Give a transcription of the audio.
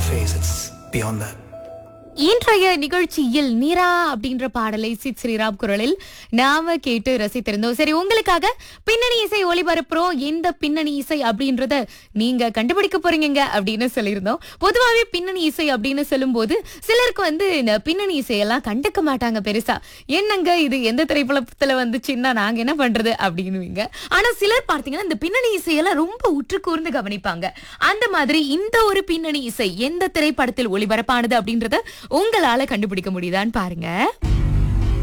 phase. It's beyond that. இன்றைய நிகழ்ச்சியில் நிரா அப்படின்ற பாடலை சித் ஸ்ரீராம் குரலில் நாம கேட்டு ரசித்திருந்தோம் சரி உங்களுக்காக பின்னணி இசை ஒளிபரப்புறோம் எந்த பின்னணி இசை அப்படின்றத நீங்க கண்டுபிடிக்க போறீங்க அப்படின்னு சொல்லியிருந்தோம் பொதுவாகவே பின்னணி இசை அப்படின்னு சொல்லும்போது சிலருக்கு வந்து இந்த பின்னணி இசையெல்லாம் கண்டுக்க மாட்டாங்க பெருசா என்னங்க இது எந்த திரைப்படத்துல வந்துச்சுன்னா நாங்க என்ன பண்றது அப்படின்னுவீங்க ஆனா சிலர் பார்த்தீங்கன்னா இந்த பின்னணி இசையெல்லாம் ரொம்ப உற்று கூர்ந்து கவனிப்பாங்க அந்த மாதிரி இந்த ஒரு பின்னணி இசை எந்த திரைப்படத்தில் ஒளிபரப்பானது அப்படின்றத உங்களால கண்டுபிடிக்க முடியுதான்னு பாருங்க